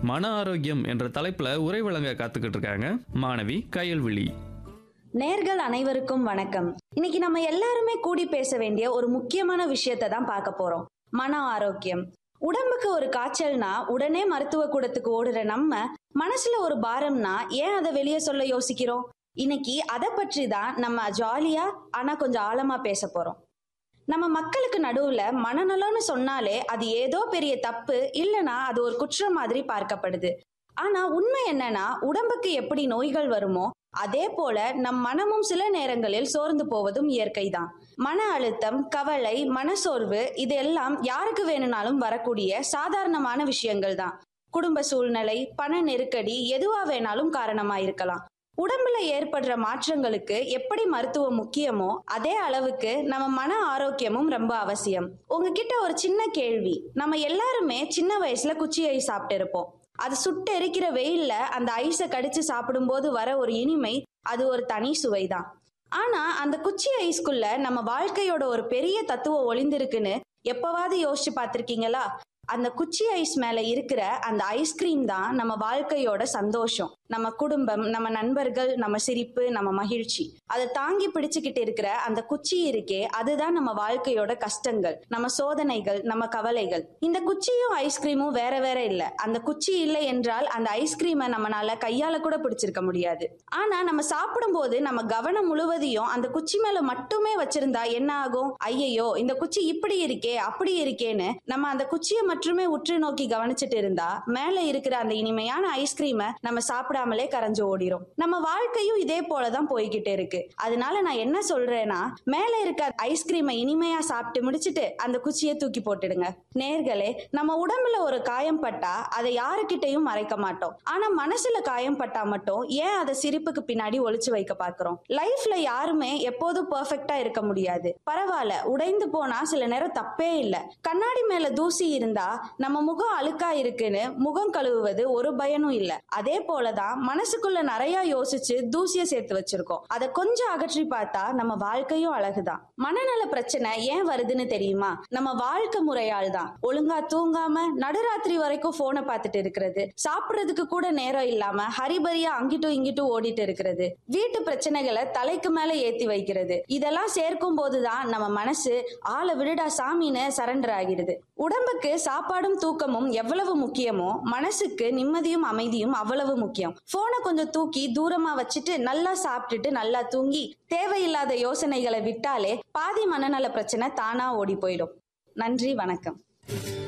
மன ஆரோக்கியம் என்ற தலைப்புல உரை வழங்க காத்துக்கிட்டு இருக்காங்க மாணவி கயல்விழி நேர்கள் அனைவருக்கும் வணக்கம் இன்னைக்கு நம்ம எல்லாருமே கூடி பேச வேண்டிய ஒரு முக்கியமான விஷயத்தை தான் பார்க்க போறோம் மன ஆரோக்கியம் உடம்புக்கு ஒரு காய்ச்சல்னா உடனே மருத்துவ கூடத்துக்கு ஓடுற நம்ம மனசுல ஒரு பாரம்னா ஏன் அதை வெளியே சொல்ல யோசிக்கிறோம் இன்னைக்கு அதை பற்றி தான் நம்ம ஜாலியா ஆனா கொஞ்சம் ஆழமா பேச போறோம் நம்ம மக்களுக்கு நடுவுல மனநலம்னு சொன்னாலே அது ஏதோ பெரிய தப்பு இல்லனா அது ஒரு குற்றம் மாதிரி பார்க்கப்படுது ஆனா உண்மை என்னன்னா உடம்புக்கு எப்படி நோய்கள் வருமோ அதே போல நம் மனமும் சில நேரங்களில் சோர்ந்து போவதும் இயற்கைதான் மன அழுத்தம் கவலை மனசோர்வு இதெல்லாம் யாருக்கு வேணும்னாலும் வரக்கூடிய சாதாரணமான விஷயங்கள் தான் குடும்ப சூழ்நிலை பண நெருக்கடி எதுவா வேணாலும் காரணமா இருக்கலாம் உடம்புல ஏற்படுற மாற்றங்களுக்கு எப்படி மருத்துவம் முக்கியமோ அதே அளவுக்கு நம்ம மன ஆரோக்கியமும் ரொம்ப அவசியம் உங்ககிட்ட ஒரு சின்ன கேள்வி நம்ம எல்லாருமே சின்ன வயசுல குச்சி ஐ சாப்பிட்டு இருப்போம் அது சுட்டு எரிக்கிற வெயில்ல அந்த ஐஸை கடிச்சு சாப்பிடும்போது வர ஒரு இனிமை அது ஒரு தனி சுவைதான் ஆனா அந்த குச்சி ஐஸ்குள்ள நம்ம வாழ்க்கையோட ஒரு பெரிய தத்துவம் ஒளிந்திருக்குன்னு எப்பவாவது யோசிச்சு பார்த்திருக்கீங்களா அந்த குச்சி ஐஸ் மேல இருக்கிற அந்த ஐஸ்கிரீம் தான் நம்ம வாழ்க்கையோட சந்தோஷம் நம்ம குடும்பம் நம்ம நண்பர்கள் நம்ம சிரிப்பு நம்ம மகிழ்ச்சி அதை தாங்கி பிடிச்சுக்கிட்டு இருக்கிற அந்த குச்சி இருக்கே அதுதான் நம்ம வாழ்க்கையோட கஷ்டங்கள் நம்ம சோதனைகள் நம்ம கவலைகள் இந்த குச்சியும் ஐஸ்கிரீமும் வேற வேற இல்ல அந்த குச்சி இல்லை என்றால் அந்த ஐஸ்கிரீமை நம்மளால கையால கூட பிடிச்சிருக்க முடியாது ஆனா நம்ம சாப்பிடும் போது நம்ம கவனம் முழுவதையும் அந்த குச்சி மேல மட்டுமே வச்சிருந்தா என்ன ஆகும் ஐயையோ இந்த குச்சி இப்படி இருக்கே அப்படி இருக்கேன்னு நம்ம அந்த குச்சியை மட்டுமே உற்று நோக்கி கவனிச்சுட்டு இருந்தா மேல இருக்கிற அந்த இனிமையான ஐஸ்கிரீமை நம்ம சாப்பிடாமலே கரைஞ்சு ஓடிரும் நம்ம வாழ்க்கையும் இதே போலதான் போய்கிட்டு இருக்கு அதனால நான் என்ன சொல்றேன்னா மேல இருக்க ஐஸ்கிரீமை இனிமையா சாப்பிட்டு முடிச்சிட்டு அந்த குச்சியை தூக்கி போட்டுடுங்க நேர்களே நம்ம உடம்புல ஒரு காயம் பட்டா அதை யாருக்கிட்டையும் மறைக்க மாட்டோம் ஆனா மனசுல காயம் பட்டா மட்டும் ஏன் அதை சிரிப்புக்கு பின்னாடி ஒளிச்சு வைக்க பாக்குறோம் லைஃப்ல யாருமே எப்போதும் பெர்ஃபெக்ட்டா இருக்க முடியாது பரவாயில்ல உடைந்து போனா சில நேரம் தப்பே இல்ல கண்ணாடி மேல தூசி இருந்தா நம்ம முகம் அழுக்கா இருக்குன்னு முகம் கழுவுவது ஒரு பயனும் இல்ல அதே போலதான் மனசுக்குள்ள நிறைய யோசிச்சு தூசிய சேர்த்து வச்சிருக்கோம் அதை கொஞ்சம் அகற்றி பார்த்தா நம்ம வாழ்க்கையும் அழகுதான் மனநல பிரச்சனை ஏன் வருதுன்னு தெரியுமா நம்ம வாழ்க்கை முறையால் தான் ஒழுங்கா தூங்காம நடுராத்திரி வரைக்கும் போனை பார்த்துட்டு இருக்கிறது சாப்பிடுறதுக்கு கூட நேரம் இல்லாம ஹரிபரியா அங்கிட்டும் இங்கிட்டும் ஓடிட்டு இருக்கிறது வீட்டு பிரச்சனைகளை தலைக்கு மேல ஏத்தி வைக்கிறது இதெல்லாம் சேர்க்கும் போதுதான் நம்ம மனசு ஆளை விடுடா சாமின்னு சரண்டர் ஆகிடுது உடம்புக்கு சாப்பாடும் தூக்கமும் எவ்வளவு முக்கியமோ மனசுக்கு நிம்மதியும் அமைதியும் அவ்வளவு முக்கியம் போனை கொஞ்சம் தூக்கி தூரமா வச்சுட்டு நல்லா சாப்பிட்டுட்டு நல்லா தூங்கி தேவையில்லாத யோசனைகளை விட்டாலே பாதி மனநல பிரச்சனை தானா ஓடி போயிடும் நன்றி வணக்கம்